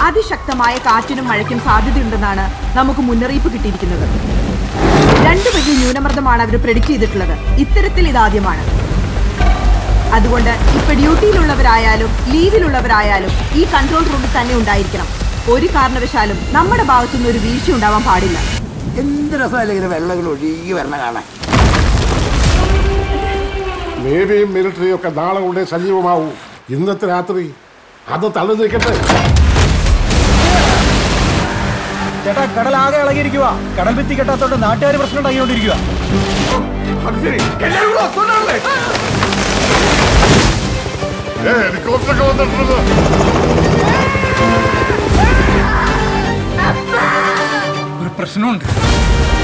അതിശക്തമായ കാറ്റിനും മഴയ്ക്കും സാധ്യതയുണ്ടെന്നാണ് നമുക്ക് മുന്നറിയിപ്പ് കിട്ടിയിരിക്കുന്നത് രണ്ടു വലിയ ന്യൂനമർദ്ദമാണ് അവർ പ്രെഡിക്റ്റ് ചെയ്തിട്ടുള്ളത് ഇത്തരത്തിൽ ഇതാദ്യമാണ് അതുകൊണ്ട് ഇപ്പൊ ഡ്യൂട്ടിയിലുള്ളവരായാലും ലീവിലുള്ളവരായാലും ഈ കൺട്രോൾ റൂമിൽ തന്നെ ഉണ്ടായിരിക്കണം ഒരു കാരണവശാലും നമ്മുടെ ഭാഗത്തുനിന്ന് ഒരു വീഴ്ച ഉണ്ടാവാൻ പാടില്ല എന്ത് രസമല്ലേ ഇങ്ങനെ വെള്ളങ്ങൾ ഒഴുകി വരണ കാണാൻ നേവിയും മിലിറ്ററിയും ഒക്കെ നാളെ കൊണ്ടേ സജീവമാവൂ ഇന്നത്തെ രാത്രി അത് തള്ളി നിൽക്കട്ടെ ചേട്ടാ കടലാകെ ഇളകിയിരിക്കുക കടൽ ഭിത്തി കെട്ടാത്തോണ്ട് നാട്ടുകാർ പ്രശ്നം ഉണ്ടാക്കിക്കൊണ്ടിരിക്കുക ഹെലികോപ്റ്ററൊക്കെ വന്നിട്ടുണ്ട് ഒരു പ്രശ്നമുണ്ട്